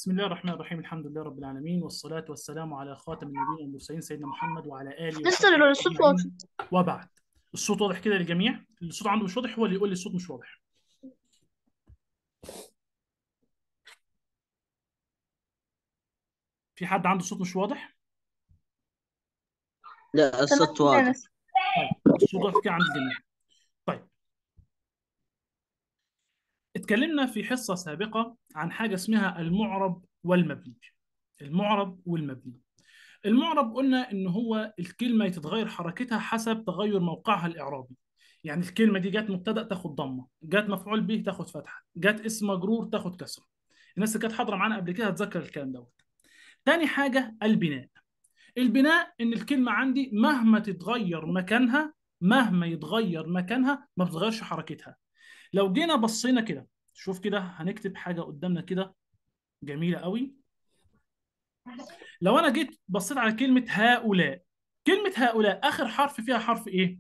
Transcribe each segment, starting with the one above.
بسم الله الرحمن الرحيم الحمد لله رب العالمين والصلاة والسلام على خاتم النبيين والمرسلين سيدنا محمد وعلى آله مستر وصحبه الصوت أجمعين وبعد الصوت واضح كده للجميع الصوت عنده مش واضح هو اللي يقول لي الصوت مش واضح في حد عنده صوت مش واضح لا الصوت واضح طيب الصوت واضح كده عند الجميع طيب اتكلمنا في حصة سابقة عن حاجة اسمها المعرب والمبني المعرب والمبني المعرب قلنا ان هو الكلمة تتغير حركتها حسب تغير موقعها الإعرابي يعني الكلمة دي جت مبتدأ تاخد ضمة جت مفعول به تاخد فتحة جت اسم مجرور تاخد كسرة الناس اللي كانت حاضرة معانا قبل كده هتذكر الكلام دوت تاني حاجة البناء البناء ان الكلمة عندي مهما تتغير مكانها مهما يتغير مكانها ما بتتغيرش حركتها لو جينا بصينا كده شوف كده هنكتب حاجة قدامنا كده جميلة قوي لو انا جيت بصيت على كلمة هؤلاء كلمة هؤلاء آخر حرف فيها حرف إيه؟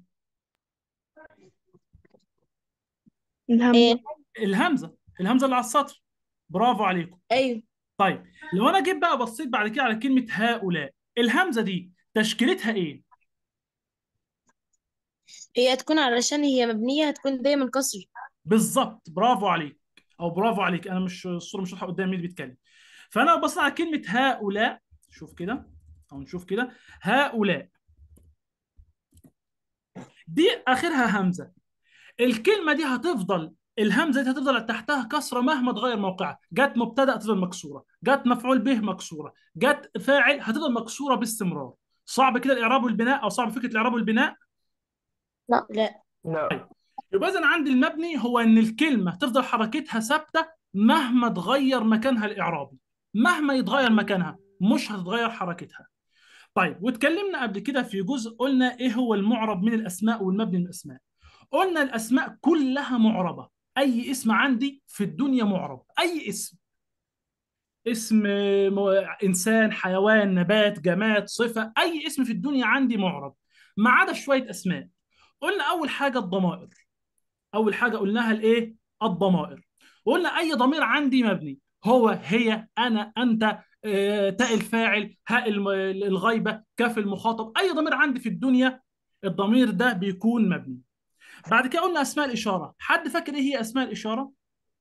ايه الهمزة الهمزة اللي على السطر برافو عليكم ايوه طيب لو أنا جيت بقى بصيت بعد كده على كلمة هؤلاء الهمزة دي تشكيلتها إيه؟ هي هتكون علشان هي مبنية هتكون دايما كسر بالظبط برافو عليك أو برافو عليك أنا مش الصورة مش واضحة قدامي مين اللي بيتكلم فأنا لو بصيت على كلمة هؤلاء شوف كده أو نشوف كده هؤلاء دي آخرها همزة الكلمة دي هتفضل الهمزة دي هتفضل تحتها كسرة مهما تغير موقعها جت مبتدأ تفضل مكسورة جت مفعول به مكسورة جت فاعل هتفضل مكسورة باستمرار صعب كده الإعراب والبناء أو صعب فكرة الإعراب والبناء لا لا لا يبقى إذا عندي المبني هو إن الكلمة تفضل حركتها ثابتة مهما تغير مكانها الإعرابي مهما يتغير مكانها مش هتتغير حركتها طيب واتكلمنا قبل كده في جزء قلنا إيه هو المعرب من الأسماء والمبني من الأسماء قلنا الأسماء كلها معربة أي اسم عندي في الدنيا معرب أي اسم اسم م- إنسان حيوان نبات جماد صفة أي اسم في الدنيا عندي معرب ما عدا شوية أسماء قلنا أول حاجة الضمائر أول حاجة قلناها الإيه؟ الضمائر وقلنا أي ضمير عندي مبني هو هي أنا أنت آه، تاء الفاعل هاء الم- الغيبة كاف المخاطب أي ضمير عندي في الدنيا الضمير ده بيكون مبني بعد كده قلنا اسماء الاشاره حد فاكر ايه هي اسماء الاشاره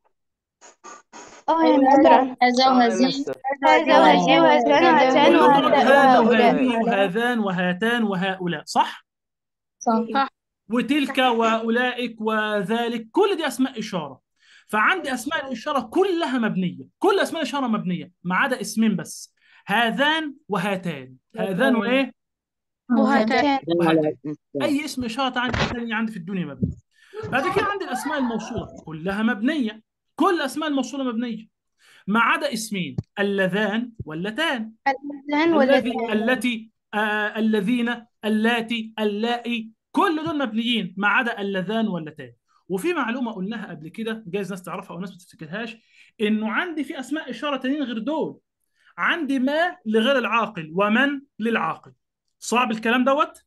اه يا مستر هذا آه، وهذه مستر. هذا وهذه وهذان وهاتان كلهم دول هذا وهؤلاء وهذه وهذان وهاتان وهؤلاء صح صح وتلك واولئك وذلك كل دي اسماء اشاره فعندي اسماء الاشاره كلها مبنيه كل اسماء الاشاره مبنيه ما عدا اسمين بس هذان وهاتان هذان وايه وهاتان اي اسم اشاره عندي ثاني عندي في الدنيا مبني بعد كده عندي الاسماء الموصوله كلها مبنيه كل الاسماء الموصوله مبنيه ما عدا اسمين اللذان واللتان اللذان الذي واللذان التي آه الذين اللاتي اللائي كل دول مبنيين ما عدا اللذان واللتان وفي معلومه قلناها قبل كده جايز ناس تعرفها او ناس ما تفتكرهاش انه عندي في اسماء اشاره تانيين غير دول عندي ما لغير العاقل ومن للعاقل صعب الكلام دوت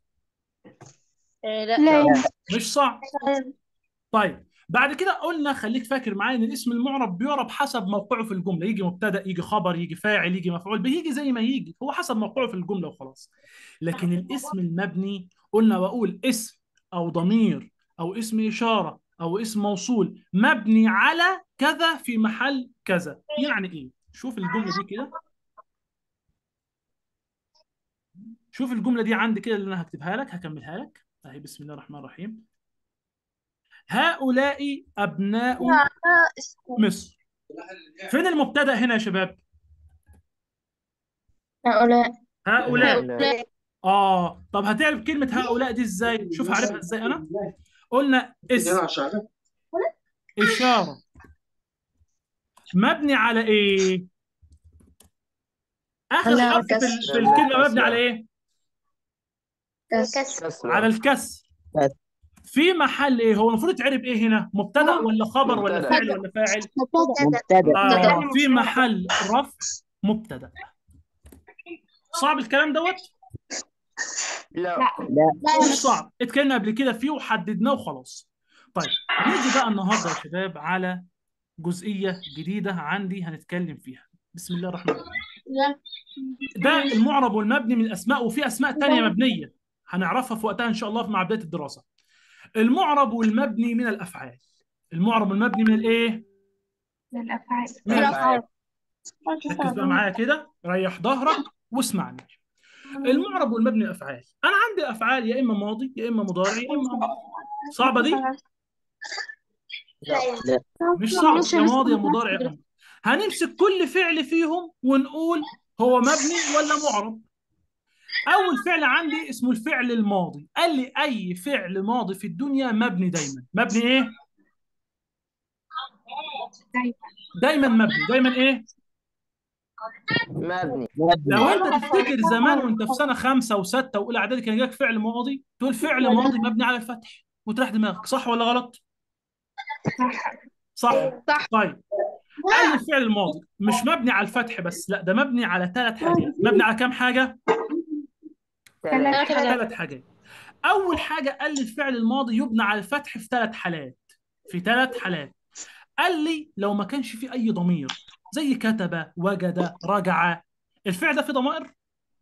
آه، لا لا. مش صعب طيب بعد كده قلنا خليك فاكر معايا ان الاسم المعرب بيعرب حسب موقعه في الجمله يجي مبتدا يجي خبر يجي فاعل يجي مفعول به يجي زي ما يجي هو حسب موقعه في الجمله وخلاص لكن الاسم المبني قلنا واقول اسم او ضمير او اسم اشاره او اسم موصول مبني على كذا في محل كذا يعني ايه شوف الجمله دي كده شوف الجمله دي عندي كده اللي انا هكتبها لك هكملها لك اهي بسم الله الرحمن الرحيم هؤلاء ابناء مصر فين المبتدا هنا يا شباب هؤلاء هؤلاء هؤلاء اه طب هتعرف كلمه هؤلاء دي ازاي شوف هعرفها ازاي انا قلنا اسم اشاره مبني على ايه اخر على حرف في, ال- الكسر. في الكلمه مبني على ايه كسر كسر على الكسر في محل ايه هو المفروض يتعرب ايه هنا مبتدا ولا خبر ولا مبتدأ. فاعل ولا فاعل مبتدأ آه في محل رفع مبتدا صعب الكلام دوت لا مش صعب اتكلمنا قبل كده فيه وحددناه وخلاص طيب نيجي بقى النهارده يا شباب على جزئيه جديده عندي هنتكلم فيها بسم الله الرحمن الرحيم ده المعرب والمبني من الاسماء وفي اسماء تانية مبنيه هنعرفها في وقتها ان شاء الله مع بدايه الدراسه المعرب والمبني من الافعال المعرب والمبني من الايه الأفعال من الافعال ركز بقى معايا كده ريح ظهرك واسمعني المعرب والمبني من الافعال انا عندي افعال يا اما ماضي يا اما مضارع يا اما أمر. صعبه دي مش صعب يا ماضي يا مضارع يا امر هنمسك كل فعل فيهم ونقول هو مبني ولا معرب اول فعل عندي اسمه الفعل الماضي قال لي اي فعل ماضي في الدنيا مبني دايما مبني ايه دايما مبني دايما ايه مبني لو انت تفتكر زمان وانت في سنه خمسه وسته واولى اعدادي كان جاك فعل ماضي تقول فعل ماضي مبني على الفتح وتريح دماغك صح ولا غلط صح صح. طيب قال لي الفعل الماضي مش مبني على الفتح بس لا ده مبني على ثلاث حاجات مبني على كام حاجه ثلاث حاجات ثلاث حاجات اول حاجه قال لي الفعل الماضي يبنى على الفتح في ثلاث حالات في ثلاث حالات قال لي لو ما كانش فيه اي ضمير زي كتب وجد رجع الفعل ده فيه ضمائر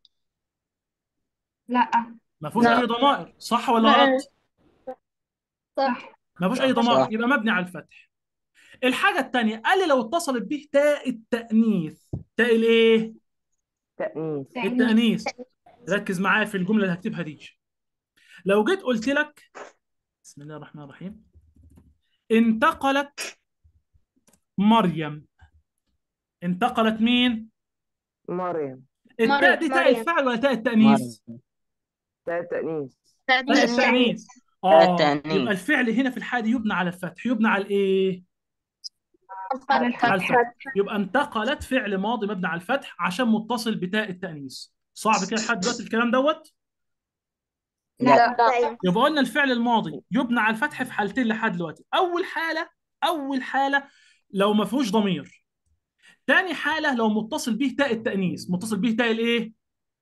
لا ما فيهوش لا. اي ضمائر صح ولا لا. غلط صح ما فيهوش اي ضمائر يبقى مبني على الفتح الحاجه الثانيه قال لي لو اتصلت به تاء التانيث تاء الايه تأنيث التانيث ركز معايا في الجمله اللي هكتبها دي لو جيت قلت لك بسم الله الرحمن الرحيم انتقلت مريم انتقلت مين مريم التاء دي تاء مريم. الفعل ولا تاء التانيث تاء تأنيث تاء التانيث تاء اه التأنيث. يبقى الفعل هنا في الحاله دي يبنى على الفتح يبنى على الايه على الفتح يبقى انتقلت فعل ماضي مبني على الفتح عشان متصل بتاء التانيث صعب كده لحد دلوقتي الكلام دوت لا يبقى قلنا الفعل الماضي يبنى على الفتح في حالتين لحد دلوقتي اول حاله اول حاله لو ما فيهوش ضمير تاني حاله لو متصل به تاء التانيث متصل به تاء الايه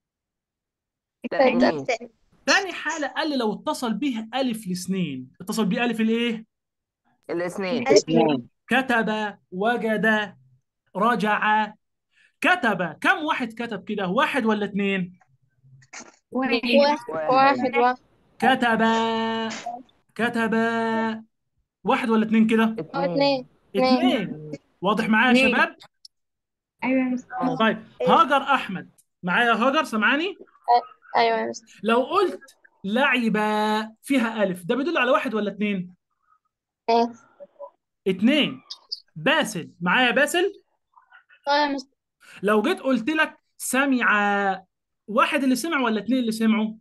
تأنيث تاني حاله قال لي لو اتصل به الف الاثنين اتصل به الف الايه الاثنين اثنين كتب وجد رجع كتب كم واحد كتب كده واحد ولا اثنين واحد واحد واحد كتب كتب واحد ولا اثنين كده اثنين اثنين واضح معايا يا اثنين. شباب ايوه يا مستر طيب هاجر احمد معايا هاجر سامعاني ايوه يا مستر لو قلت لعب فيها الف ده بيدل على واحد ولا اثنين ايه اثنين باسل معايا باسل اه يا مستر لو جيت قلت لك سمع واحد اللي سمع ولا اثنين اللي سمعوا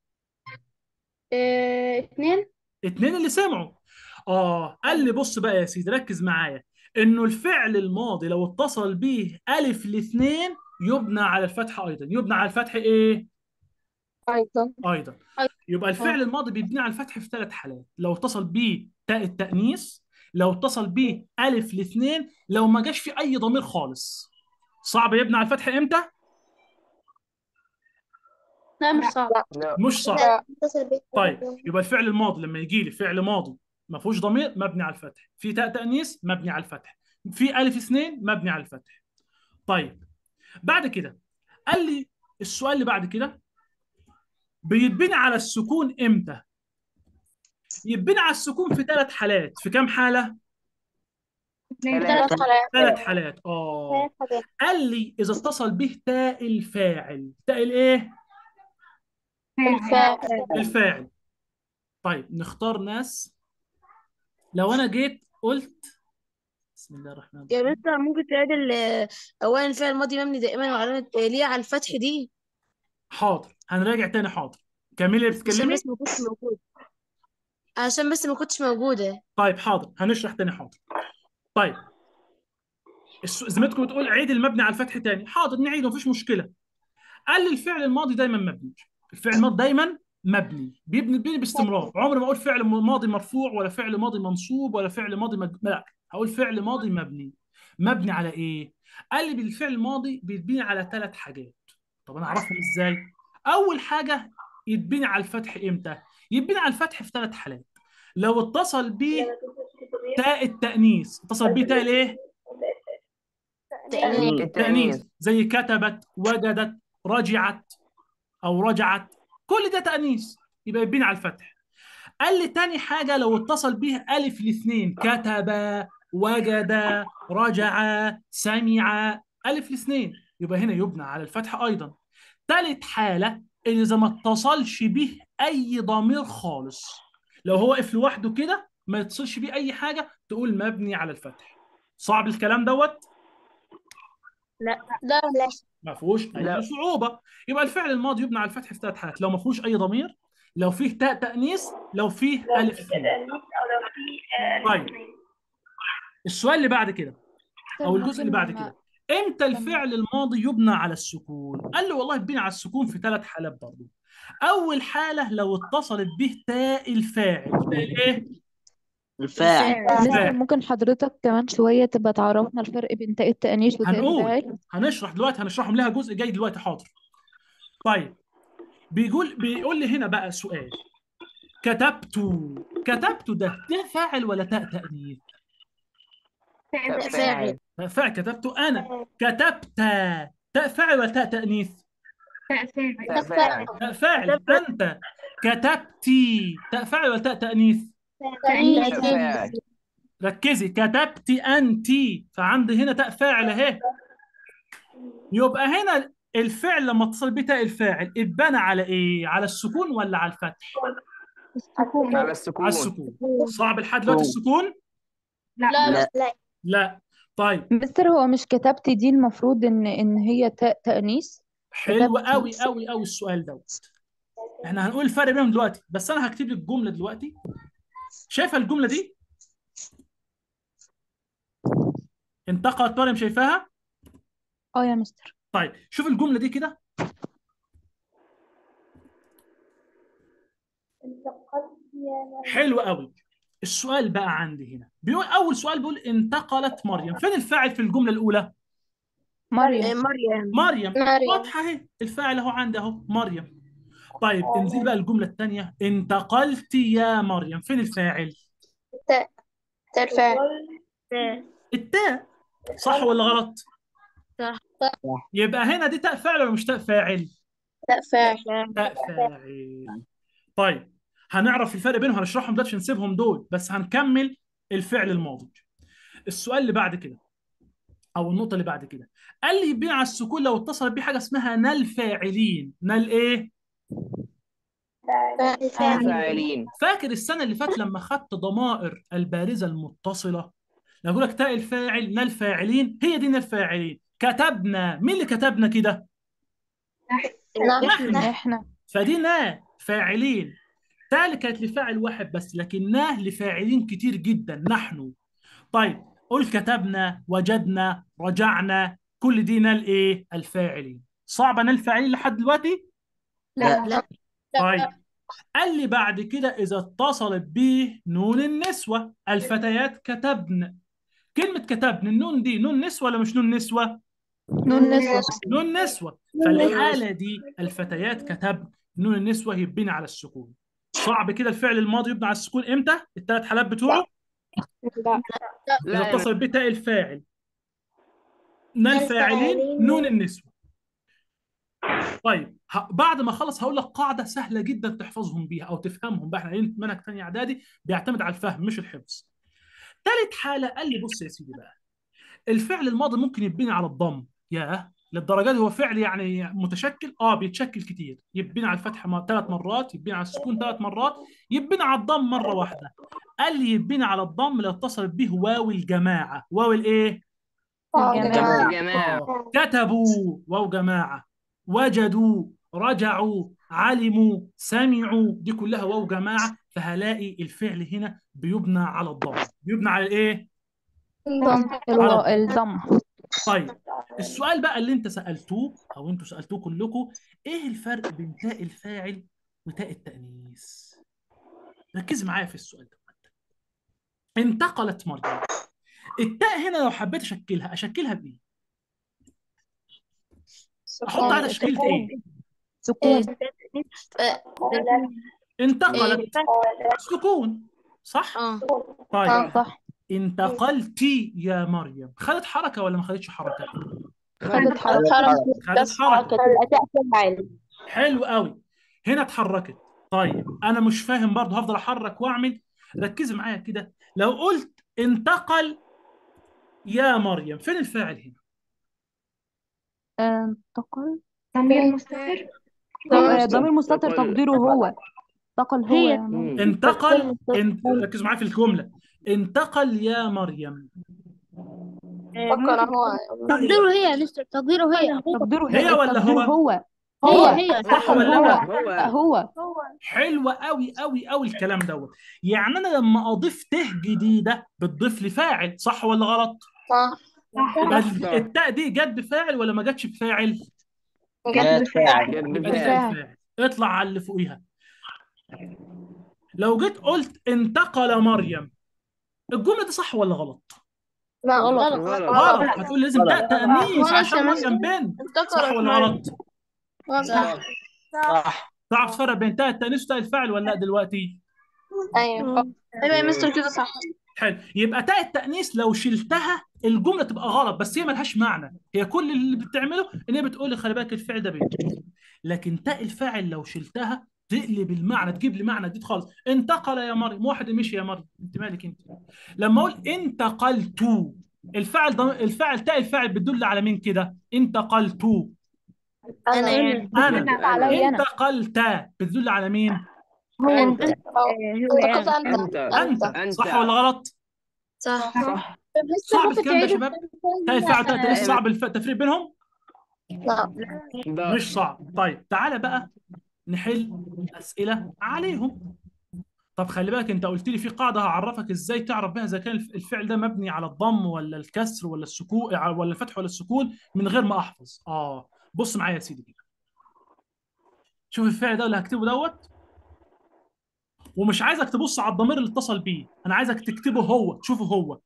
إيه، اثنين اتنين اللي سمعوا اه قال لي بص بقى يا سيدي ركز معايا انه الفعل الماضي لو اتصل به الف الاثنين يبنى على الفتح ايضا يبنى على الفتح ايه ايضا ايضا يبقى الفعل الماضي بيبني على الفتح في ثلاث حالات لو اتصل به تاء التانيث لو اتصل به الف الاثنين لو ما جاش في اي ضمير خالص صعب يبني على الفتح امتى لا مش صعب لا مش صعب لا. طيب يبقى الفعل الماضي لما يجي لي فعل ماضي ما فيهوش ضمير مبني على الفتح في تاء تانيث مبني على الفتح في الف اثنين مبني على الفتح طيب بعد كده قال لي السؤال اللي بعد كده بيتبني على السكون امتى يتبني على السكون في ثلاث حالات في كام حاله ثلاث حالات ثلاث حالات اه قال لي اذا اتصل به تاء الفاعل تاء الايه الفاعل الفاعل طيب نختار ناس لو انا جيت قلت بسم الله الرحمن يا الرحيم مستر ممكن تعيد ال- اولا الفعل الماضي مبني دائما وعلامة ليه على الفتح دي حاضر هنراجع تاني حاضر كملي اللي عشان بتتكلمي بس ما كنتش موجود عشان بس ما كنتش موجودة طيب حاضر هنشرح تاني حاضر طيب الس- زميلتكم بتقول عيد المبني على الفتح تاني حاضر نعيده مفيش مشكله قال لي الفعل الماضي دايما مبني الفعل الماضي دايما مبني بيبني بيبني باستمرار عمري ما اقول فعل ماضي مرفوع ولا فعل ماضي منصوب ولا فعل ماضي مج... لا هقول فعل ماضي مبني مبني على ايه قال لي بالفعل الماضي بيتبني على ثلاث حاجات طب انا اعرفهم ازاي اول حاجه يتبني على الفتح امتى يتبني على الفتح في ثلاث حالات لو اتصل بيه تاء التأنيث اتصل بيه تاء الايه تأنيث التأنيث زي كتبت وجدت رجعت او رجعت كل ده تأنيث يبقى يبين على الفتح قال لي تاني حاجة لو اتصل به ألف الاثنين كتب وجد رجع سمع ألف الاثنين يبقى هنا يبنى على الفتح أيضا تالت حالة إذا ما اتصلش به أي ضمير خالص لو هو واقف لوحده كده ما يتصلش بيه أي حاجة تقول مبني على الفتح صعب الكلام دوت لا لا ما فيهوش لا. اي صعوبه يبقى الفعل الماضي يبنى على الفتح في ثلاث حالات لو ما فيهوش اي ضمير لو فيه تاء تانيث لو فيه الف اثنين طيب السؤال اللي بعد كده او الجزء اللي بعد كده امتى الفعل الماضي يبنى على السكون قال له والله يبنى على السكون في ثلاث حالات برضه اول حاله لو اتصلت به تاء الفاعل تاء الايه الفاعل مستر ممكن حضرتك كمان شوية تبقى تعرفنا الفرق بين تاء التأنيث وتاء هنقول الفاعل هنشرح دلوقتي هنشرحهم لها جزء جاي دلوقتي حاضر طيب بيقول بيقول لي هنا بقى سؤال كتبت كتبت ده ده فاعل ولا تاء تأنيث فاعل تاء فاعل كتبت انا كتبت تاء فاعل ولا تاء تأنيث فاعل تاء فاعل انت كتبتي تاء فاعل ولا تاء تأنيث فاعل ركزي كتبت انت فعندي هنا تاء فاعل اهي يبقى هنا الفعل لما اتصل به تاء الفاعل اتبنى على ايه على السكون ولا على الفتح على السكون على السكون صعب لحد دلوقتي السكون لا لا. لا لا طيب مستر هو مش كتبت دي المفروض ان ان هي تاء تأنيث حلو كتبت. قوي قوي قوي السؤال دوت احنا هنقول الفرق بينهم دلوقتي بس انا هكتب لك الجمله دلوقتي شايفه الجمله دي انتقلت مريم شايفاها اه يا مستر طيب شوف الجمله دي كده حلو قوي السؤال بقى عندي هنا بيقول اول سؤال بيقول انتقلت مريم فين الفاعل في الجمله الاولى مريم مريم مريم مريم. واضحه اهي الفاعل اهو عندي اهو مريم طيب انزل بقى الجمله الثانيه انتقلت يا مريم فين الفاعل ترفع التاء صح ولا غلط صح. يبقى هنا دي تاء فاعل ولا مش تاء فاعل ترفع تاء فاعل طيب هنعرف الفرق بينهم هنشرحهم دلوقتي مش هنسيبهم دول بس هنكمل الفعل الماضي السؤال اللي بعد كده او النقطه اللي بعد كده قال لي يبين على السكون لو اتصل بيه حاجه اسمها نال فاعلين نال ايه فاعلين فاكر السنه اللي فاتت لما خدت ضمائر البارزه المتصله لما اقول لك تاء الفاعل نال فاعلين هي دي نال فاعلين كتبنا مين اللي كتبنا كده نحن احنا فدي نا فاعلين تاء اللي كانت لفاعل واحد بس لكن ناه لفاعلين كتير جدا نحن طيب قل كتبنا وجدنا رجعنا كل دي نال ايه الفاعلين صعبه نال فاعلين لحد دلوقتي لا لا طيب قال لي بعد كده إذا اتصلت به نون النسوة الفتيات كتبن كلمة كتبن النون دي نون نسوة ولا مش نون نسوة؟ نون نسوة نون نسوة فالحالة دي الفتيات كتبن نون النسوة يبني على السكون صعب كده الفعل الماضي يبنى على السكون امتى؟ الثلاث حالات بتوعه لا إذا لا اتصل به تاء الفاعل نال فاعلين نون النسوة طيب ه- بعد ما اخلص هقول لك قاعده سهله جدا تحفظهم بيها او تفهمهم بقى احنا قايلين منهج تاني اعدادي بيعتمد على الفهم مش الحفظ. ثالث حاله قال لي بص يا سيدي بقى الفعل الماضي ممكن يبني على الضم ياه للدرجه دي هو فعل يعني متشكل اه بيتشكل كتير يبني على الفتح ثلاث مرات يبني على السكون ثلاث مرات يبني على الضم مره واحده قال لي يبني على الضم لو اتصلت به واو الجماعه واو الايه الجماعة جماعة آه. كتبوا واو جماعة وجدوا رجعوا علموا سمعوا دي كلها واو جماعة فهلاقي الفعل هنا بيبنى على الضم بيبنى على الايه؟ الو- الضم طيب السؤال بقى اللي انت سألتوه او انتوا سألتوه كلكم ايه الفرق بين تاء الفاعل وتاء التأنيث؟ ركز معايا في السؤال ده انتقلت مريم التاء هنا لو حبيت اشكلها اشكلها بايه؟ احط على تشكيلة ايه؟ سكون انتقلت سكون صح؟ اه طيب صح انتقلت يا مريم خدت حركه ولا ما خدتش حركه خدت حركة خدت بس حركه أداء فاعل حلو قوي هنا اتحركت طيب انا مش فاهم برضه هفضل احرك واعمل ركزي معايا كده لو قلت انتقل يا مريم فين الفاعل هنا انتقل ضمير مستتر آه، ضمير مستتر انتقل. تقديره هو انتقل هو هي. يا مريم. مم. انتقل انت ركز معايا في الجمله انتقل يا مريم فكر هو تقديره هي يا مستر تقديره هي تقديره هي ولا تقديره هو؟ هو هي هي صح ولا هو لا هو هو حلوة قوي قوي قوي الكلام دوت يعني انا لما اضيف ت جديده بتضيف لي فاعل صح ولا غلط صح يبقى صح. التاء دي جت بفاعل ولا ما جاتش بفاعل جاد فاعل جد يبقى دي فاعل فاعل. فاعل اطلع على اللي فوقيها لو جيت قلت انتقل مريم الجمله دي صح ولا غلط لا غلط. غلط غلط هتقول لازم تاء تانيث غلط عشان يا مريم بنت صح انتقلت ولا مريم. غلط صح صح تعرف تفرق بين تاء التانيث وتاء الفاعل ولا لا دلوقتي ايوه ايوه يا مستر كده صح حلو يبقى تاء التأنيث لو شلتها الجملة تبقى غلط بس هي ملهاش معنى هي كل اللي بتعمله ان هي بتقول لي خلي بالك الفعل ده بنت لكن تاء الفاعل لو شلتها تقلب المعنى تجيب لي معنى جديد خالص انتقل يا مريم واحد مشي يا مريم انت مالك انت لما اقول انتقلت الفاعل ضم... الفاعل تاء الفاعل بتدل على مين كده انتقلت انا يعني انا علي انا انتقلت بتدل على مين انت انتقلت انت انت انت انت صح ولا غلط صح صح صعب الكلام ده يا شباب تاء الفاعل وتاء التأنيث لا. صعب الف- التفريق بينهم لا ده مش صعب طيب تعالى بقى نحل أسئلة عليهم طب خلي بالك انت قلت لي في قاعدة هعرفك ازاي تعرف بها اذا كان الف- الفعل ده مبني على الضم ولا الكسر ولا السكون ولا الفتح ولا السكون من غير ما احفظ اه بص معايا يا سيدي كده شوف الفعل ده اللي هكتبه دوت ومش عايزك تبص على الضمير اللي اتصل بيه انا عايزك تكتبه هو تشوفه هو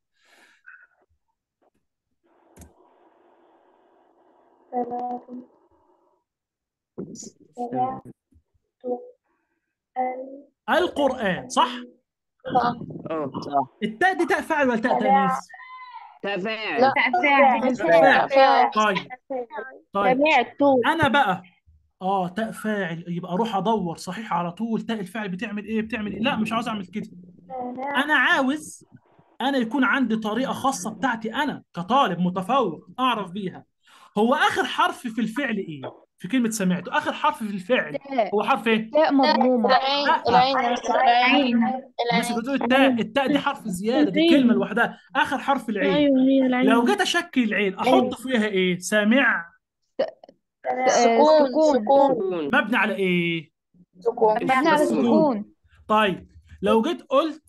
القرآن صح اه التاء دي تاء فاعل ولا تاء تانيث تفاعل لا فاعل فاعل طيب طيب سمعت انا بقى اه تاء فاعل يبقى اروح ادور صحيح على طول تاء الفاعل بتعمل ايه بتعمل ايه لا مش عاوز اعمل كده انا عاوز انا يكون عندي طريقه خاصه بتاعتي انا كطالب متفوق اعرف بيها هو اخر حرف في الفعل ايه في كلمه سمعته اخر حرف في الفعل تاء هو حرف ايه تاء مضمومة العين العين يا مستر العين بس العين بتقول التاء التاء دي حرف زياده دي كلمه لوحدها اخر حرف العين ايوه هي العين لو جيت اشكل العين احط فيها ايه سامع سكون سكون. سكون سكون مبني على ايه سكون مبني على السكون. السكون طيب لو جيت قلت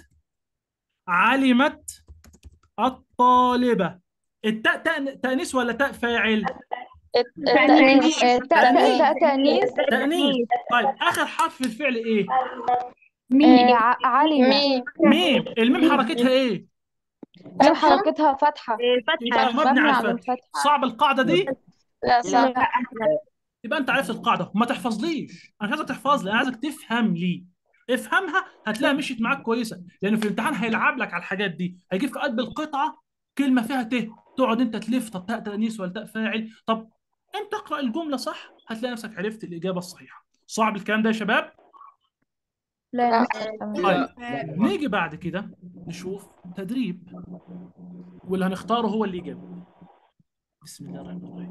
علمت الطالبة التاء تاء تأنيث ولا تاء فاعل؟ التأنيث آه، تاء تاء تاء تأنيث تأنيث طيب آخر حرف في الفعل إيه؟ آه، ع- علم ميم ميم الميم حركتها إيه؟ ميم حركتها فتحة يبقى مبني مبني على على الفتح الفتحة صعب القاعدة دي؟ لا صح يبقى أنت عرفت القاعدة ما تحفظليش أنا مش عايزك تحفظ لي أنا عايزك تفهم لي افهمها هتلاقيها مشيت معاك كويسة لأن في الامتحان هيلعب لك على الحاجات دي هيجيب في قلب القطعة كلمة فيها ت تقعد أنت تلف طب تاء تأنيث ولا تاء فاعل طب أنت اقرأ الجملة صح هتلاقي نفسك عرفت الإجابة الصحيحة صعب الكلام ده يا شباب؟ لا لا. تمام. طيب نيجي بعد كده نشوف تدريب واللي هنختاره هو اللي يجاوب بسم الله الرحمن الرحيم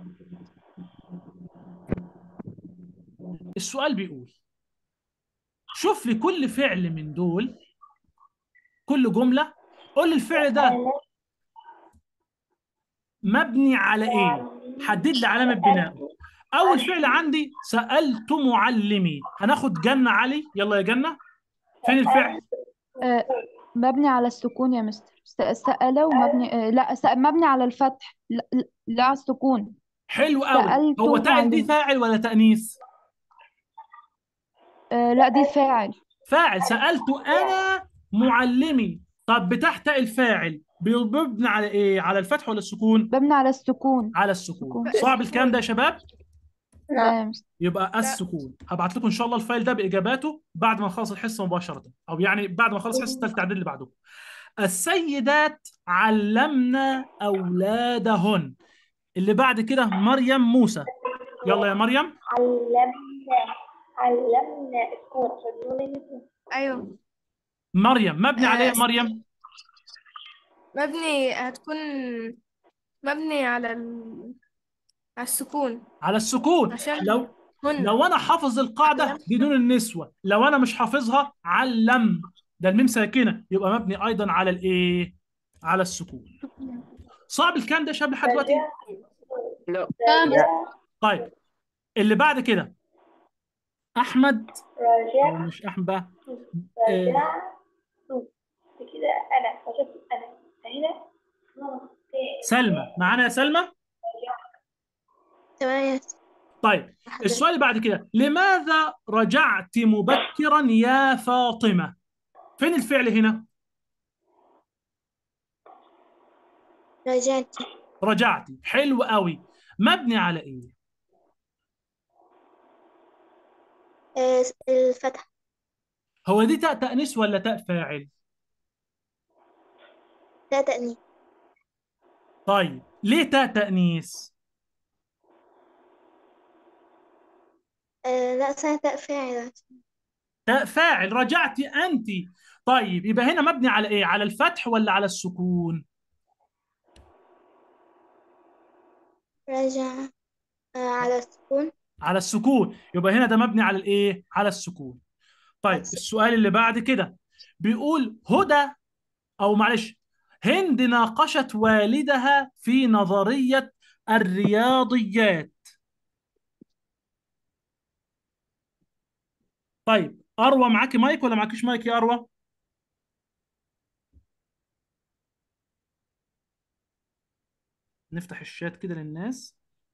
السؤال بيقول شوف لي كل فعل من دول كل جملة قول لي الفعل ده مبني على ايه حدد لي علامة بناء اول فعل عندي سألت معلمي هناخد جنة علي يلا يا جنة فين الفعل آه، مبني على السكون يا مستر س- سأل ومبني آه، لا س- مبني على الفتح لا, لا على السكون حلو قوي سألت هو تاء دي معلم. فاعل ولا تأنيث آه، لا دي فاعل فاعل سألت أنا معلمي طب بتاع تاء الفاعل بيبني على إيه على الفتح ولا السكون مبني على السكون على السكون سكون. صعب الكلام ده يا شباب لا يا مستر يبقى السكون هبعت لكم ان شاء الله الفايل ده باجاباته بعد ما نخلص الحصه مباشره او يعني بعد ما نخلص حصه الثالثه اعداد اللي بعده السيدات علمنا أولادهن اللي بعد كده مريم موسى يلا يا مريم علمنا علمنا السكون عشان نقول إن أيوه مريم مبني عليه يا آه، مريم مبني هتكون مبني على ال... على السكون على السكون عشان لو هن لو انا حافظ القاعده بدون النسوه لو انا مش حافظها علم ده الميم ساكنه يبقى مبني ايضا على الايه على السكون صعب الكلام ده يا شباب لحد دلوقتي لا طيب اللي بعد كده احمد رجع أو مش احمد بقى آه، رجع كده أنا وجدت أنا فهنا نقطة سلمى معانا يا سلمى تمام طيب السؤال اللي بعد كده لماذا رجعت مبكرا يا فاطمه فين الفعل هنا رجعت رجعتي حلو قوي مبني على ايه آه، الفتح هو دي تاء تأنيث ولا تاء فاعل لا تأنيث طيب ليه تاء تأنيث آه، لا سنة فاعلة تاء فاعل رجعتي أنت طيب يبقى هنا مبني على إيه على الفتح ولا على السكون رجع آه، على السكون على السكون يبقى هنا ده مبني على الإيه على السكون طيب السؤال اللي بعد كده بيقول هدى أو معلش هند ناقشت والدها في نظرية الرياضيات طيب أروى معاكي مايك ولا معاكيش مايك يا أروى نفتح الشات كده للناس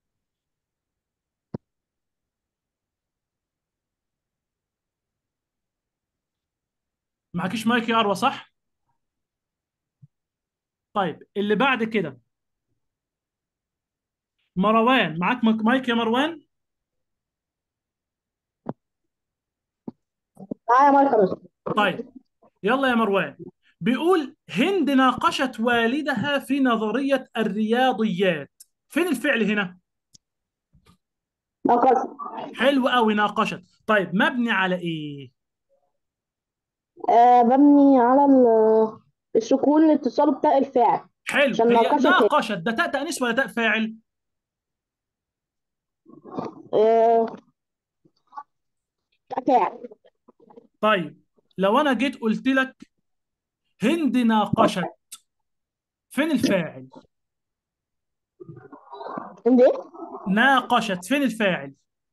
معكيش مايك يا أروى صح؟ طيب اللي بعد كده مروان معاك مايك مايك يا مروان؟ معايا مايك يا مستر طيب يلا يا مروان بيقول هند ناقشت والدها في نظرية الرياضيات فين الفعل هنا؟ ناقص حلو قوي ناقشت طيب مبني على ايه؟ آه مبني على ال- السكون الاتصال بتاء الفاعل حلو عشان هي ناقشت إيه؟ ناقشت ده تاء تأنيث ولا تاء فاعل؟ آه تاء فاعل طيب لو انا جيت قلت لك هند ناقشت فين الفاعل؟ عندي إيه؟ ناقشت فين الفاعل؟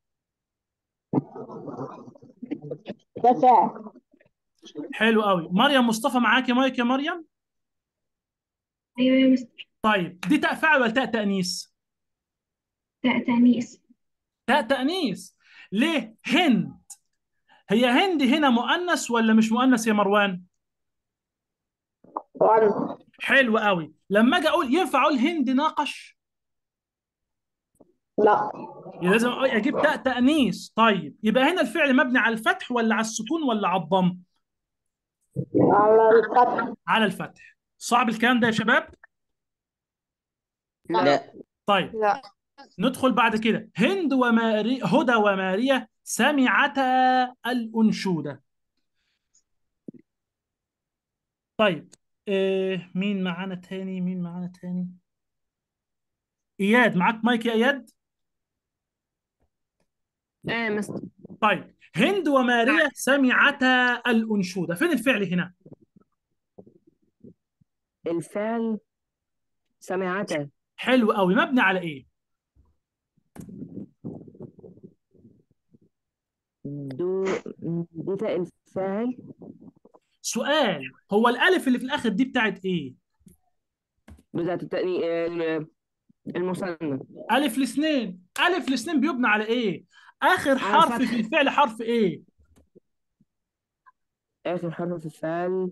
تاء فاعل حلو قوي مريم مصطفى معاكي مايك يا مريم؟ أيوة يا مستر طيب دي تاء فاعل ولا تاء تأنيث؟ تاء تأنيث تاء تأنيث ليه؟ هند هي هند هنا مؤنث ولا مش مؤنث يا مروان؟ طبعا حلو قوي لما اجي اقول ينفع اقول هند ناقش لا يبقى لازم اجيب تاء تأنيث طيب يبقى هنا الفعل مبني على الفتح ولا على السكون ولا على الضم؟ على الفتح على الفتح صعب الكلام ده يا شباب؟ لا طيب لا ندخل بعد كده هند وماري هدى وماريا سمعتا الأنشودة طيب إيه مين معانا تاني مين معانا تاني إياد معاك مايك يا إياد ايه يا مستر طيب هند وماريا سمعتا الأنشودة فين الفعل هنا الفعل سمعته حلو قوي مبني على إيه دو دي تاء الفاعل سؤال هو الألف اللي في الآخر دي بتاعت إيه بتاعت التأني ال- المثنى ألف الاثنين ألف الاثنين بيبنى على إيه آخر على حرف الفتح. في الفعل حرف إيه آخر حرف في الفعل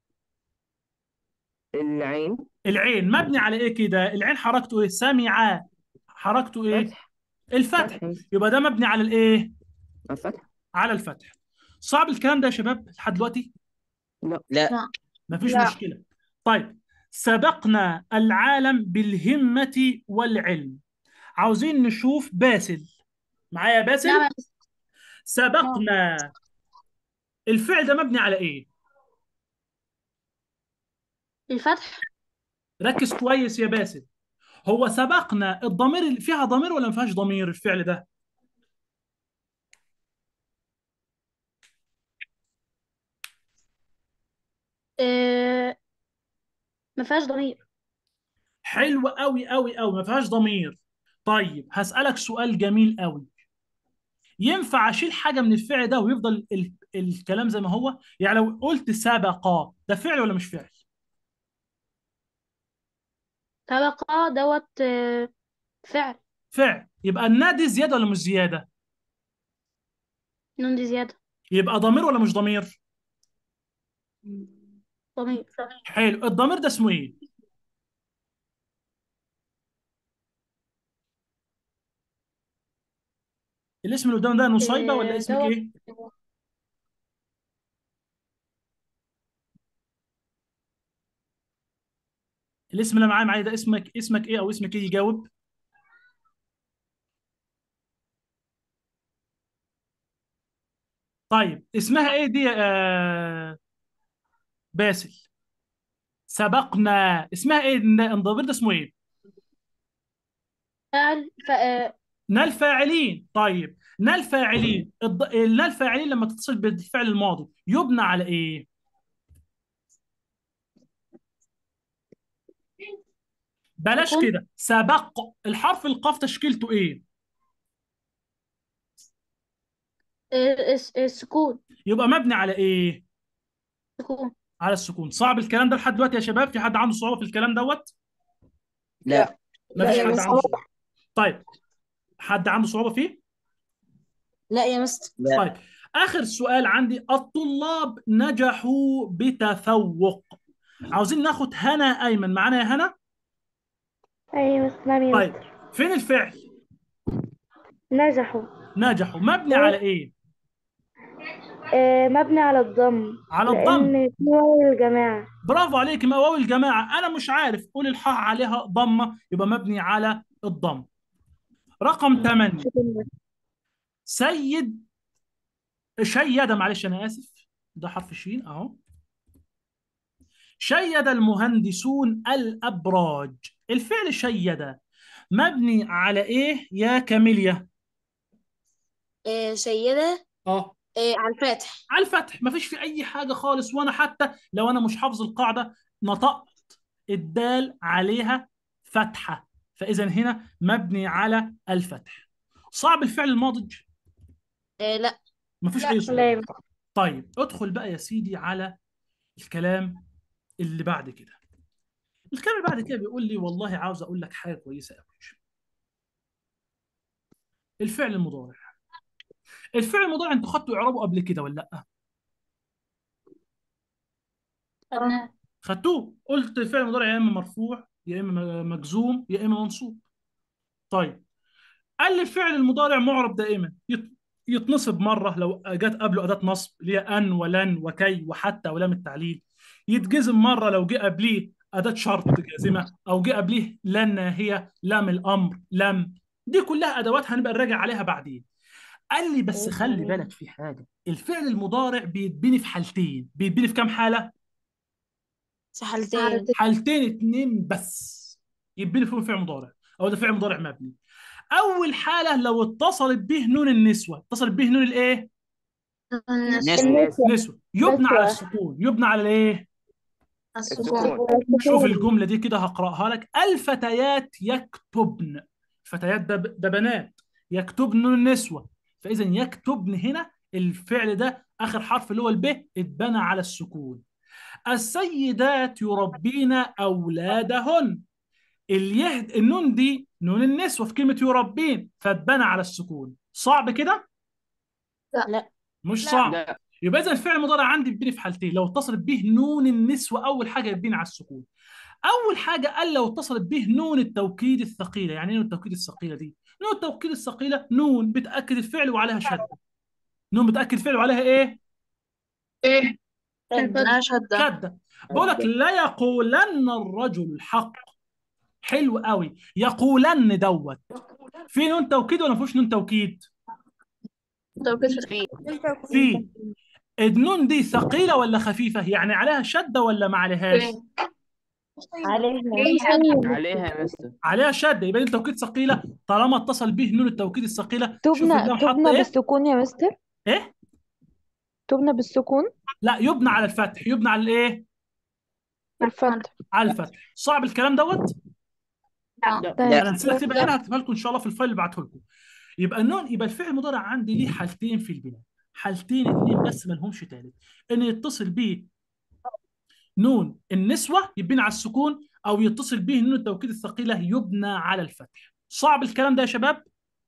العين العين مبني على ايه كده العين حركته ايه سمع حركته ايه فتح الفتح فتح يبقى ده مبني على الايه الفتح على الفتح صعب الكلام ده يا شباب لحد دلوقتي لا مفيش لا. مشكله طيب سبقنا العالم بالهمة والعلم عاوزين نشوف باسل معايا يا باسل نعم سبقنا الفعل ده مبني على ايه الفتح ركز كويس يا باسل هو سبقنا الضمير اللي فيها ضمير ولا ما فيهاش ضمير الفعل ده آه، ما فيهاش ضمير حلو قوي قوي قوي ما فيهاش ضمير طيب هسألك سؤال جميل قوي ينفع اشيل حاجه من الفعل ده ويفضل ال... الكلام زي ما هو يعني لو قلت سبق ده فعل ولا مش فعل سبق دوت آه، فعل فعل يبقى النادي زياده ولا مش زياده نون دي زيادة يبقى ضمير ولا مش ضمير ضمير حلو الضمير ده اسمه ايه الاسم اللي قدام ده نصيبه ولا آه، اسمك دوت ايه الاسم اللي معايا معايا ده اسمك اسمك ايه او اسمك ايه يجاوب طيب اسمها ايه دي يا آه باسل سبقنا اسمها ايه الضمير ده اسمه ايه فعل ف... آه، نال فاعلين طيب نال فاعلين الض... النال فاعلين لما تتصل بالفعل الماضي يبنى على ايه بلاش سكون كده سبق الحرف القاف تشكيلته ايه آه، الس- السكون يبقى مبني على ايه سكون على السكون صعب الكلام ده لحد دلوقتي يا شباب في حد عنده صعوبة في الكلام دوت لا ما لا فيش يا حد مستر عنده صعوبة طيب حد عنده صعوبة فيه لا يا مستر لا طيب آخر سؤال عندي الطلاب نجحوا بتفوق عاوزين ناخد هنا أيمن معانا يا هنا أيوة مس نعم يا طيب مستر فين الفعل نجحوا نجحوا مبني على إيه آه مبني على الضم على الضم لأن في واو الجماعة برافو عليك ما واو الجماعة أنا مش عارف قول الحاء عليها ضمة يبقى مبني على الضم رقم 8 شكرا سيد شيد معلش أنا آسف ده حرف الشين أهو شيد المهندسون الأبراج الفعل شيد مبني على إيه يا كاميليا آه، سيدة اه آه، على الفاتح على الفتح مفيش في أي حاجة خالص وأنا حتى لو أنا مش حافظ القاعدة نطقت الدال عليها فتحة فإذا هنا مبني على الفتح صعب الفعل الماضي آه، لا مفيش لا. أي لا صعوبة يا مستر طيب ادخل بقى يا سيدي على الكلام اللي بعد كده الكلام اللي بعد كده بيقول لي والله عاوز اقول لك حاجه كويسه قوي الفعل المضارع الفعل المضارع انتوا خدتوا اعرابه قبل كده ولا لا خدناه خدتوه قلت الفعل المضارع يا اما مرفوع يا اما مجزوم يا اما منصوب طيب قال لي الفعل المضارع معرب دائما يت- يتنصب مره لو جت قبله اداه نصب اللي هي ان ولن وكي وحتى ولام التعليل يتجزم مره لو جه قبليه اداه شرط جازمه او جه قبليه لن هي لام الامر لم دي كلها ادوات هنبقى نراجع عليها بعدين قال لي بس خلي بالك في حاجه الفعل المضارع بيتبني في حالتين بيتبني في كام حاله في حالتين حالتين اتنين بس يتبني فيهم فعل مضارع او ده فعل مضارع مبني اول حاله لو اتصلت به نون النسوه اتصلت به نون الايه نسوة نسوه يبنى على نسوة. السكون يبنى على الايه السكون شوف الجمله دي كده هقراها لك الفتيات يكتبن الفتيات ده ده بنات يكتبن نون النسوه فاذا يكتبن هنا الفعل ده اخر حرف اللي هو الب اتبنى على السكون السيدات يربين اولادهن اليهد النون دي نون النسوه في كلمه يربين فاتبنى على السكون صعب كده لا مش لا. صعب لا يبقى اذا الفعل المضارع عندي بيتبني في حالتين لو اتصلت به نون النسوه اول حاجه يتبني على السكون اول حاجه قال لو اتصلت به نون التوكيد الثقيله يعني ايه نون التوكيد الثقيله دي نون التوكيد الثقيله نون بتاكد الفعل وعليها شده نون بتاكد الفعل وعليها ايه ايه شدة شدة شده بقول لك لا يقولن الرجل الحق حلو قوي يقولن دوت في نون توكيد ولا ما فيهوش نون توكيد في في النون دي ثقيله ولا خفيفه يعني عليها شده ولا ما عليهاش عليها عليها يا مستر عليها شده يبقى دي التوكيد ثقيله طالما اتصل به نون التوكيد الثقيله شوف تبنى قدام حط تبنى ايه بالسكون يا مستر ايه تبنى بالسكون لا يبنى على الفتح يبنى على الايه الفتح على الفتح صعب الكلام دوت طيب انا نسيت اكتبها هنا هكتبها لكم ان شاء الله في الفايل اللي بعته لكم يبقى النون يبقى الفعل المضارع عندي ليه حالتين في البناء حالتين اتنين بس ما لهمش تالت ان يتصل به نون النسوه يبنى على السكون او يتصل به نون التوكيد الثقيله يبنى على الفتح صعب الكلام ده يا شباب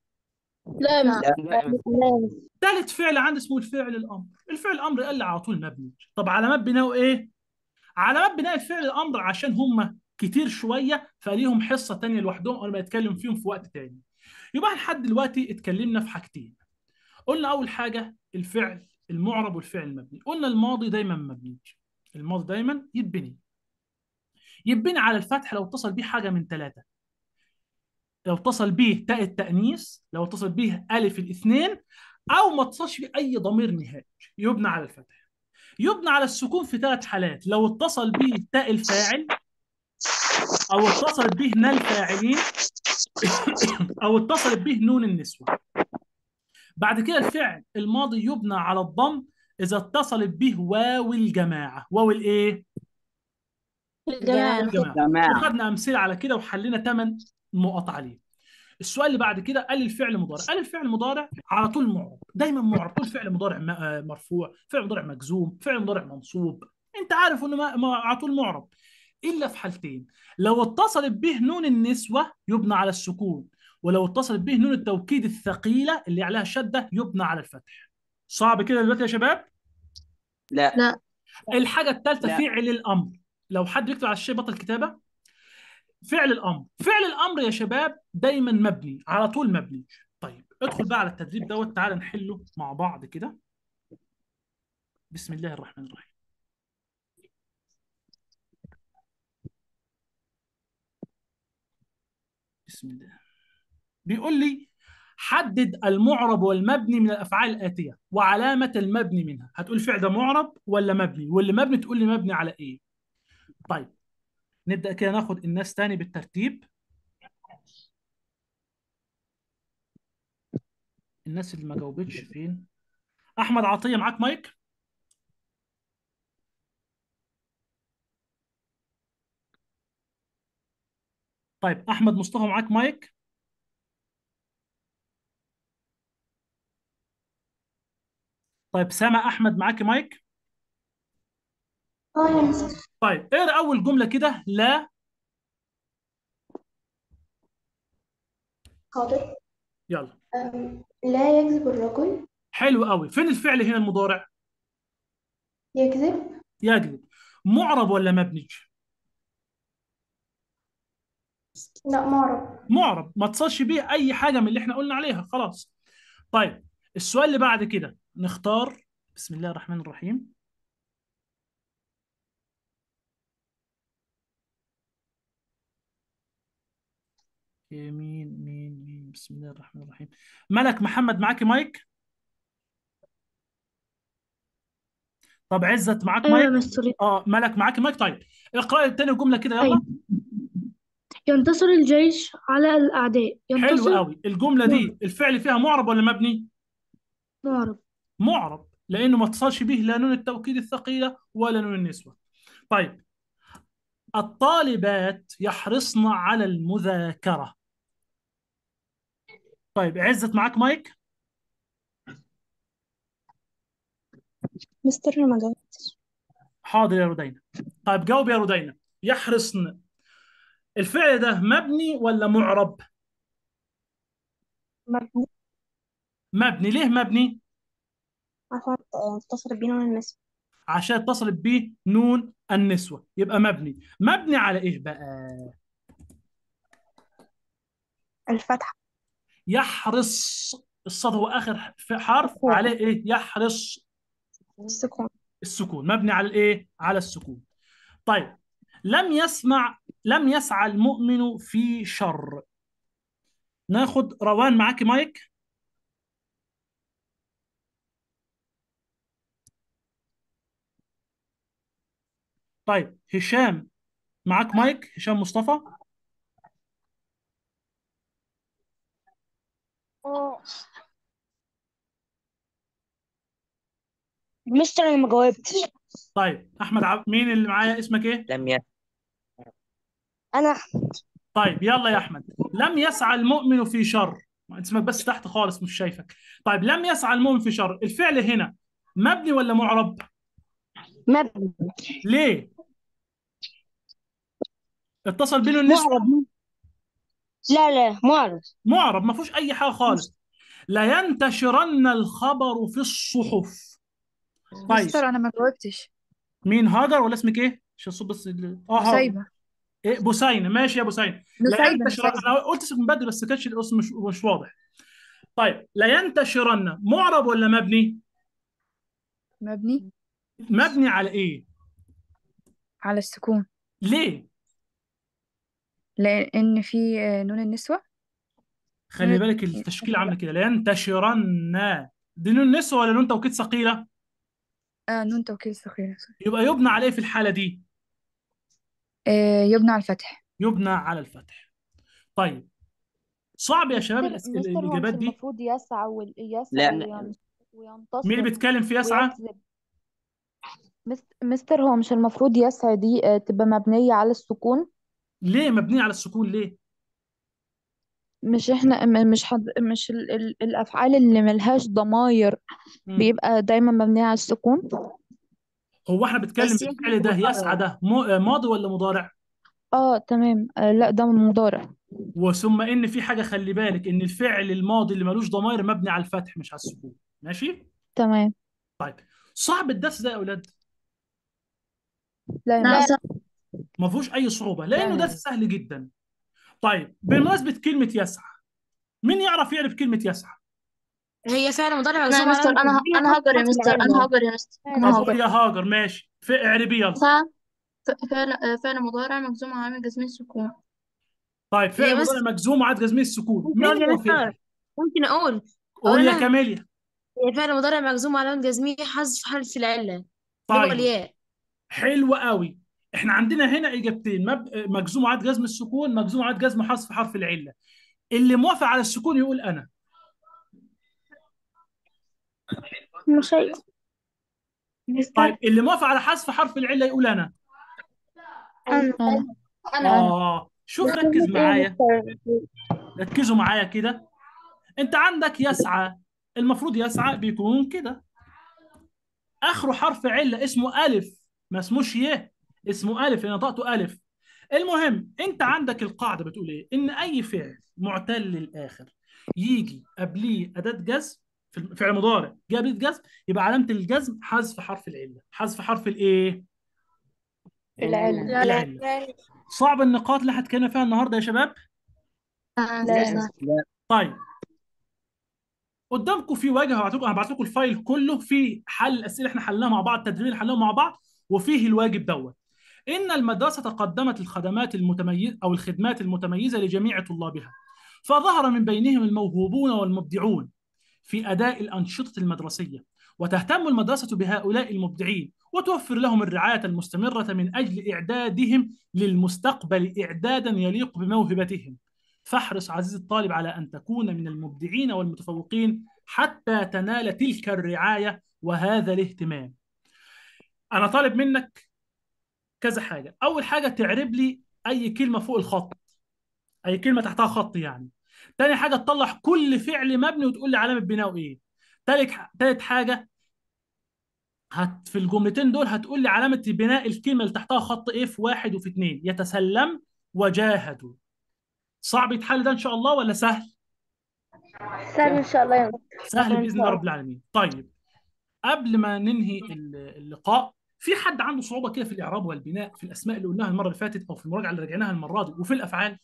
لا لا يا مستر. ثالث فعل عندي اسمه الفعل الامر الفعل الامر قال لي على طول مبني طب علامات بناءه ايه علامات بناء الفعل الامر عشان هم كتير شويه فليهم حصه تانية لوحدهم انا بتكلم فيهم في وقت تاني يبقى لحد دلوقتي اتكلمنا في حاجتين قلنا اول حاجه الفعل المعرب والفعل المبني قلنا الماضي دايما مبني الماضي دايما يتبني يتبني على الفتح لو اتصل بيه حاجه من ثلاثه لو اتصل به تاء التأنيث لو اتصل به ألف الاثنين أو ما اتصلش به أي ضمير نهائي يبنى على الفتح يبنى على السكون في ثلاث حالات لو اتصل به تاء الفاعل أو اتصل به نا الفاعلين أو اتصل به نون النسوة بعد كده الفعل الماضي يبنى على الضم إذا اتصلت به واو الجماعة واو الإيه؟ الجماعة الجماعة جماعة وخدنا أمثلة على كده وحلينا ثمان نقط عليه السؤال اللي بعد كده قال الفعل مضارع قال الفعل مضارع على طول معرب دايما معرب كل فعل مضارع م- آه مرفوع فعل مضارع مجزوم فعل مضارع منصوب انت عارف انه ما- ما- على طول معرب الا في حالتين لو اتصلت به نون النسوه يبنى على السكون ولو اتصلت به نون التوكيد الثقيله اللي عليها شده يبنى على الفتح صعب كده دلوقتي يا شباب لا لا الحاجه الثالثه لا. فعل الامر لو حد يكتب على الشيء بطل كتابه فعل الامر فعل الامر يا شباب دايما مبني على طول مبني طيب ادخل بقى على التدريب دوت تعال نحله مع بعض كده بسم الله الرحمن الرحيم بسم الله بيقول لي حدد المعرب والمبني من الافعال الاتيه وعلامه المبني منها هتقول الفعل ده معرب ولا مبني واللي مبني تقول لي مبني على ايه طيب نبدا كده ناخد الناس تاني بالترتيب الناس اللي ما جاوبتش فين احمد عطيه معاك مايك طيب احمد مصطفى معاك مايك طيب سامع احمد معاك مايك اه يا مستر طيب اقرا اول جمله كده لا حاضر يلا أم، لا يكذب الرجل حلو قوي فين الفعل هنا المضارع يكذب يكذب معرب ولا مبني لا معرب معرب ما اتصلش بيه اي حاجه من اللي احنا قلنا عليها خلاص طيب السؤال اللي بعد كده نختار بسم الله الرحمن الرحيم مين مين مين بسم الله الرحمن الرحيم ملك محمد معاك مايك طب عزت معاك ايوه يا مايك مستر اه ملك معاك مايك طيب اقرا لي تاني جمله كده يلا أيوة. ينتصر الجيش على الأعداء حلو ينتصر قوي الجمله دي الفعل فيها معرب ولا مبني معرب معرب لانه ما اتصلش به لا نون التوكيد الثقيله ولا نون النسوه طيب الطالبات يحرصن على المذاكره طيب عزت معاك مايك مستر ما جاوبتش حاضر يا ردينا طيب جاوب يا ردينا يحرصن الفعل ده مبني ولا معرب مبني مبني ليه مبني عشان ينتصر بينا الناس عشان اتصلت به نون النسوة يبقى مبني مبني على ايه بقى الفتحة يحرص الصاد هو اخر ف- حرف عليه ايه يحرص السكون السكون مبني على الايه على السكون طيب لم يسمع لم يسعى المؤمن في شر ناخد روان معاكي مايك طيب هشام معاك مايك هشام مصطفى مستر انا ما جاوبتش طيب احمد عب... مين اللي معايا اسمك ايه لم يسعى انا طيب يلا يا احمد لم يسعى المؤمن في شر اسمك بس تحت خالص مش شايفك طيب لم يسعى المؤمن في شر الفعل هنا مبني ولا معرب مبني ليه اتصل بينه النسبة معرب لا لا معرب معرب ما فيهوش اي حاجه خالص لا ينتشرن الخبر في الصحف طيب مستر انا ما جاوبتش مين هاجر ولا اسمك ايه عشان الصوت بس ال- اه هاجر نسيبة إيه بوسينه ماشي يا بوسينه لا نسيبة ينتشر نسيبة انا قلت اسمك من بدري بس كانش الاسم مش مش واضح طيب لا ينتشرن معرب ولا مبني مبني مبني على ايه على السكون ليه لأن في آه، نون النسوة خلي نون بالك التشكيل عامله كده لا ينتشرن دي نون نسوة ولا نون توكيد ثقيله آه نون توكيد ثقيلة يبقى يبنى عليه في الحاله دي آه يبنى على الفتح يبنى على الفتح طيب صعب يا شباب مستر الأس... مستر هو مش الاجابات دي المفروض يسعى وال- يسعى لا وين- وينتصر مين اللي بيتكلم في يسعى ويكذب مست- مستر هو مش المفروض يسعى دي آه، تبقى مبنية على السكون ليه مبني على السكون ليه مش احنا م- مش حد مش ال ال الأفعال اللي ملهاش ضماير مم. بيبقى دايما مبنية على السكون هو احنا بنتكلم بس يمكن بالفعل ده مضارع. يسعى ده م- ماضي ولا مضارع اه تمام آه لا ده من مضارع وثم ان في حاجه خلي بالك ان الفعل الماضي اللي ملوش ضمائر مبني على الفتح مش على السكون ماشي تمام طيب صعب الدرس ده يا اولاد لا يا لا مستر صح ما فيهوش اي صعوبه لانه لا درس سهل جدا طيب بمناسبه كلمه يسعى مين يعرف يعرف كلمه يسعى هي فعلا مضارع انا يا مجزوم مستر علامة انا تسجيل انا حرف هاجر يا حرف مستر العلة انا هاجر يا مستر أنا انا طب هاجر. قول يا هاجر ماشي في اعربي يلا فعل فعل فعل مضارع مجزوم علامة جزمه السكون طيب هي فعل بس مضارع مجزوم وعاد جزميه السكون ممكن مين اقول يا موافقها مستر ممكن اقول اقول قول يا انا كاميليا هي فعلا مضارع مجزوم علامة جزمية حذف حرف العلة اللي هو طيب الياء حلو قوي احنا عندنا هنا اجابتين مب... مجزوم عاد جزم السكون مجزوم عاد جزم حذف حرف العله اللي موافق على السكون يقول انا مش هي طيب اللي موافق على حذف حرف العله يقول انا انا أنا انا اه شوف ركز معايا ركزوا معايا كده انت عندك يسعى المفروض يسعى بيكون كده اخره حرف عله اسمه الف ما اسموش ي اسمه الف لان نطقته الف المهم انت عندك القاعده بتقول ايه ان اي فعل معتل للاخر يجي قبليه اداه جزم في فعل مضارع جه قبليه جزم يبقى علامه الجزم حذف حرف العله حذف حرف الايه العلة العله صعب النقاط اللي هتكلم فيها النهارده يا شباب لا يا مستر لا طيب قدامكم في واجهه هبعت لكم هبعت لكم الفايل كله فيه حل الاسئله احنا حلناها مع بعض التدريب اللي حلناه مع بعض وفيه الواجب دوت ان المدرسه قدمت الخدمات المتميزه او الخدمات المتميزه لجميع طلابها فظهر من بينهم الموهوبون والمبدعون في اداء الانشطه المدرسيه وتهتم المدرسه بهؤلاء المبدعين وتوفر لهم الرعايه المستمره من اجل اعدادهم للمستقبل اعدادا يليق بموهبتهم فاحرص عزيزي الطالب على ان تكون من المبدعين والمتفوقين حتى تنال تلك الرعايه وهذا الاهتمام. انا طالب منك كذا حاجه، اول حاجه تعرب لي اي كلمه فوق الخط. اي كلمه تحتها خط يعني. تاني حاجه تطلع كل فعل مبني وتقول لي علامه بناؤه ايه. تالت تالت حاجه هت في الجملتين دول هتقول لي علامه بناء الكلمه اللي تحتها خط ايه في واحد وفي اثنين يتسلم وجاهدوا. صعب يتحل ده ان شاء الله ولا سهل؟ سهل ان شاء الله يا مستر سهل إن باذن شاء الله الله. رب العالمين. طيب قبل ما ننهي ال- اللقاء في حد عنده صعوبه كده في الاعراب والبناء في الاسماء اللي قلناها المره اللي فاتت او في المراجعه اللي راجعناها المره دي وفي الافعال؟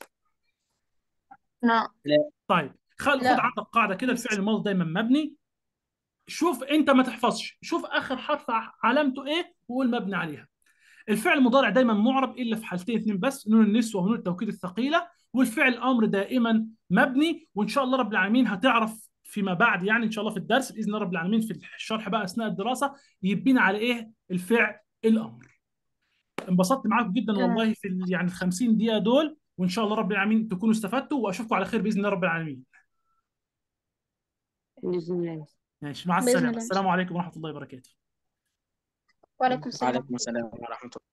نعم طيب خل خد لا. عندك قاعده كده الفعل الماضي دايما مبني شوف انت ما تحفظش شوف اخر حرف ع- علامته ايه وقول مبني عليها الفعل المضارع دايما معرب الا في حالتين اثنين بس نون النسوه ونون التوكيد الثقيله والفعل الامر دائما مبني وان شاء الله رب العالمين هتعرف فيما بعد يعني ان شاء الله في الدرس باذن الله رب العالمين في الشرح بقى اثناء الدراسه يبين على ايه الفعل الامر انبسطت معاكم جدا تمام. والله في ال- يعني ال 50 دقيقه دول وان شاء الله رب العالمين تكونوا استفدتوا واشوفكم على خير باذن الله رب العالمين بإذن الله ماشي مع بإذن السلامه الله. السلام عليكم ورحمه الله وبركاته وعليكم السلام وعليكم السلام ورحمة الله